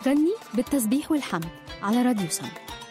غني بالتسبيح والحمد على راديو سما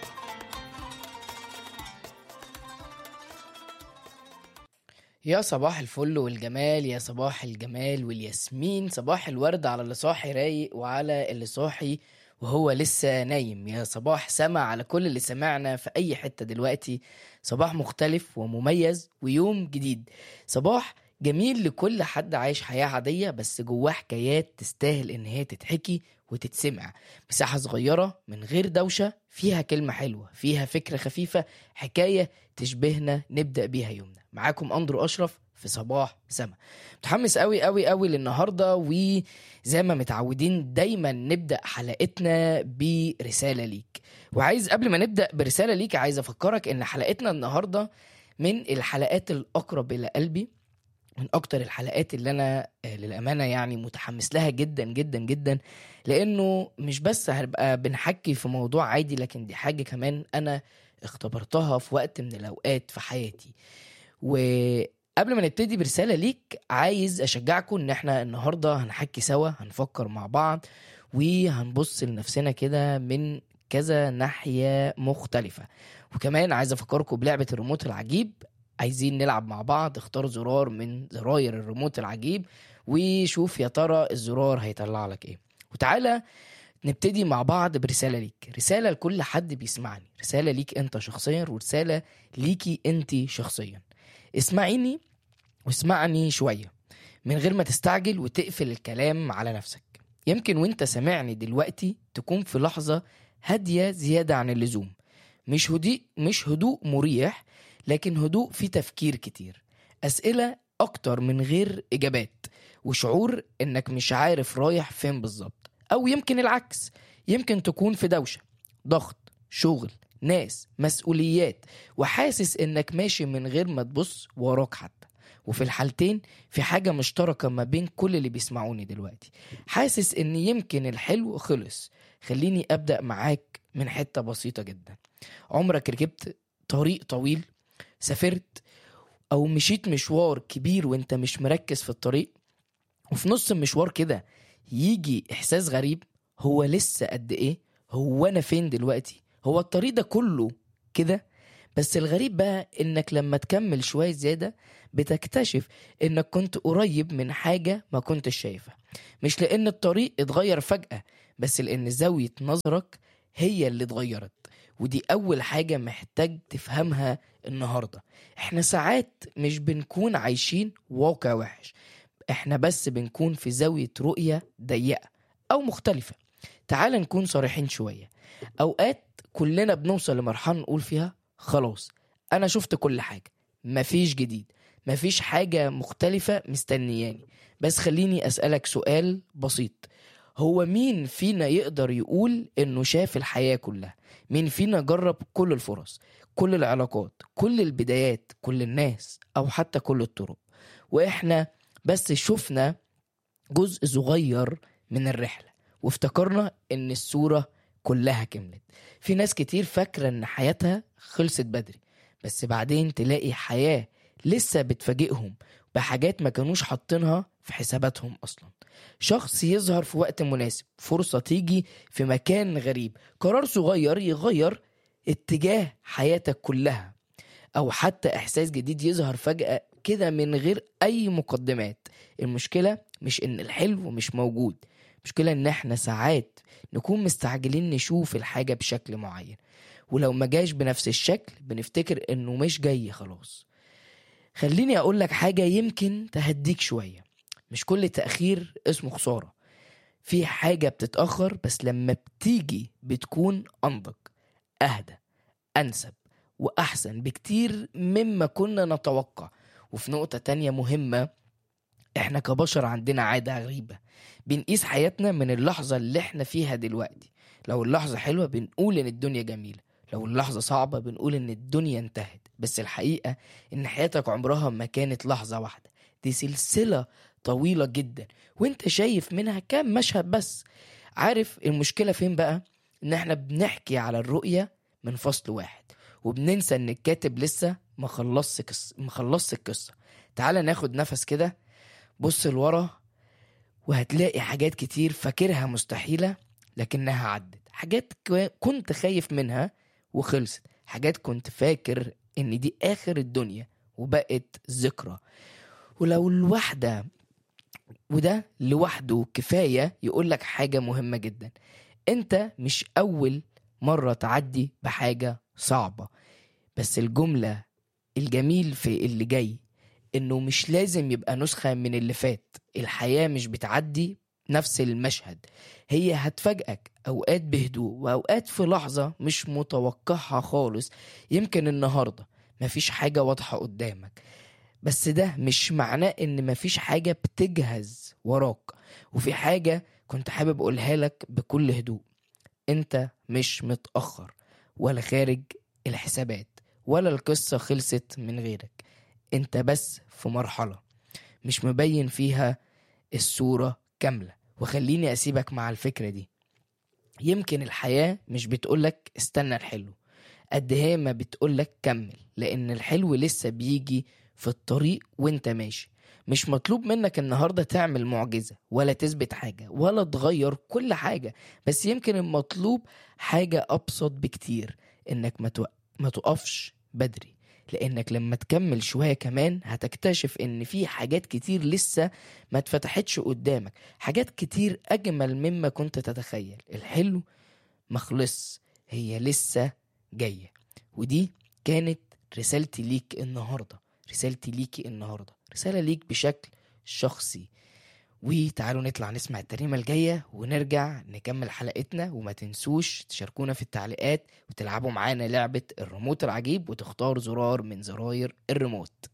يا صباح الفل والجمال يا صباح الجمال والياسمين صباح الورد على اللي صاحي رايق وعلى اللي صاحي وهو لسه نايم يا صباح سما على كل اللي سمعنا في أي حتة دلوقتي صباح مختلف ومميز ويوم جديد صباح جميل لكل حد عايش حياة عادية بس جواه حكايات تستاهل إن هي تتحكي وتتسمع مساحة صغيرة من غير دوشة فيها كلمة حلوة فيها فكرة خفيفة حكاية تشبهنا نبدأ بيها يومنا معاكم أندرو أشرف في صباح سما متحمس قوي قوي قوي للنهاردة وزي ما متعودين دايما نبدأ حلقتنا برسالة ليك وعايز قبل ما نبدأ برسالة ليك عايز أفكرك إن حلقتنا النهاردة من الحلقات الأقرب إلى قلبي من اكتر الحلقات اللي انا آه، للامانه يعني متحمس لها جدا جدا جدا لانه مش بس هنبقى بنحكي في موضوع عادي لكن دي حاجه كمان انا اختبرتها في وقت من الاوقات في حياتي وقبل ما نبتدي برساله ليك عايز اشجعكم ان احنا النهارده هنحكي سوا هنفكر مع بعض وهنبص لنفسنا كده من كذا ناحيه مختلفه وكمان عايز افكركم بلعبه الريموت العجيب عايزين نلعب مع بعض اختار زرار من زراير الريموت العجيب وشوف يا ترى الزرار هيطلع لك ايه وتعالى نبتدي مع بعض برسالة ليك رسالة لكل حد بيسمعني رسالة ليك انت شخصيا ورسالة ليكي انت شخصيا اسمعيني واسمعني شوية من غير ما تستعجل وتقفل الكلام على نفسك يمكن وانت سامعني دلوقتي تكون في لحظة هادية زيادة عن اللزوم مش هدوء مش هدوء مريح لكن هدوء فيه تفكير كتير أسئلة أكتر من غير إجابات وشعور إنك مش عارف رايح فين بالظبط أو يمكن العكس يمكن تكون في دوشة ضغط شغل ناس مسؤوليات وحاسس إنك ماشي من غير ما تبص وراك حتى وفي الحالتين في حاجة مشتركة ما بين كل اللي بيسمعوني دلوقتي حاسس إن يمكن الحلو خلص خليني أبدأ معاك من حتة بسيطة جدا عمرك ركبت طريق طويل سافرت او مشيت مشوار كبير وانت مش مركز في الطريق وفي نص المشوار كده يجي احساس غريب هو لسه قد ايه هو انا فين دلوقتي هو الطريق ده كله كده بس الغريب بقى انك لما تكمل شوية زيادة بتكتشف انك كنت قريب من حاجة ما كنتش شايفها مش لان الطريق اتغير فجأة بس لان زاوية نظرك هي اللي اتغيرت ودي اول حاجة محتاج تفهمها النهارده احنا ساعات مش بنكون عايشين واقع وحش احنا بس بنكون في زاوية رؤية ضيقة او مختلفة تعال نكون صريحين شوية اوقات كلنا بنوصل لمرحلة نقول فيها خلاص انا شفت كل حاجة مفيش جديد مفيش حاجة مختلفة مستنياني بس خليني اسألك سؤال بسيط هو مين فينا يقدر يقول انه شاف الحياة كلها مين فينا جرب كل الفرص كل العلاقات كل البدايات كل الناس او حتى كل الطرق واحنا بس شفنا جزء صغير من الرحلة وافتكرنا ان الصورة كلها كملت في ناس كتير فاكرة ان حياتها خلصت بدري بس بعدين تلاقي حياة لسه بتفاجئهم بحاجات ما كانوش حاطينها في حساباتهم اصلا شخص يظهر في وقت مناسب فرصة تيجي في مكان غريب قرار صغير يغير اتجاه حياتك كلها او حتى احساس جديد يظهر فجأة كده من غير اي مقدمات المشكلة مش ان الحلو مش موجود المشكلة ان احنا ساعات نكون مستعجلين نشوف الحاجة بشكل معين ولو ما جاش بنفس الشكل بنفتكر انه مش جاي خلاص خليني اقول لك حاجة يمكن تهديك شوية مش كل تأخير اسمه خسارة في حاجة بتتأخر بس لما بتيجي بتكون أنضج أهدى أنسب وأحسن بكتير مما كنا نتوقع وفي نقطة تانية مهمة احنا كبشر عندنا عادة غريبة بنقيس حياتنا من اللحظة اللي احنا فيها دلوقتي لو اللحظة حلوة بنقول ان الدنيا جميلة لو اللحظة صعبة بنقول ان الدنيا انتهت بس الحقيقة ان حياتك عمرها ما كانت لحظة واحدة دي سلسلة طويلة جدا وانت شايف منها كام مشهد بس عارف المشكلة فين بقى ان احنا بنحكي على الرؤية من فصل واحد وبننسى ان الكاتب لسه ما خلصش قص... ما خلصش القصة تعال ناخد نفس كده بص لورا وهتلاقي حاجات كتير فاكرها مستحيلة لكنها عدت حاجات ك- كنت خايف منها وخلصت حاجات كنت فاكر ان دي اخر الدنيا وبقت ذكرى ولو الواحدة وده لوحده كفاية يقولك حاجة مهمة جدا انت مش اول مرة تعدي بحاجة صعبة بس الجملة الجميل في اللي جاي انه مش لازم يبقى نسخة من اللي فات الحياة مش بتعدي نفس المشهد هي هتفاجئك اوقات بهدوء واوقات في لحظة مش متوقعها خالص يمكن النهاردة مفيش حاجة واضحة قدامك بس ده مش معناه ان مفيش حاجة بتجهز وراك وفي حاجة كنت حابب اقولها لك بكل هدوء انت مش متأخر ولا خارج الحسابات ولا القصة خلصت من غيرك انت بس في مرحلة مش مبين فيها الصورة كاملة وخليني أسيبك مع الفكرة دي يمكن الحياة مش بتقولك استنى الحلو قد هي ما بتقولك كمل لأن الحلو لسه بيجي في الطريق وانت ماشي مش مطلوب منك النهاردة تعمل معجزة ولا تثبت حاجة ولا تغير كل حاجة بس يمكن المطلوب حاجة أبسط بكتير إنك ما توق- ما تقفش بدري لانك لما تكمل شويه كمان هتكتشف ان في حاجات كتير لسه ما اتفتحتش قدامك حاجات كتير اجمل مما كنت تتخيل الحلو مخلص هي لسه جايه ودي كانت رسالتي ليك النهارده رسالتي ليكي النهارده رساله ليك بشكل شخصي وتعالوا نطلع نسمع الترنيمة الجاية ونرجع نكمل حلقتنا وما تنسوش تشاركونا في التعليقات وتلعبوا معانا لعبة الريموت العجيب وتختار زرار من زراير الريموت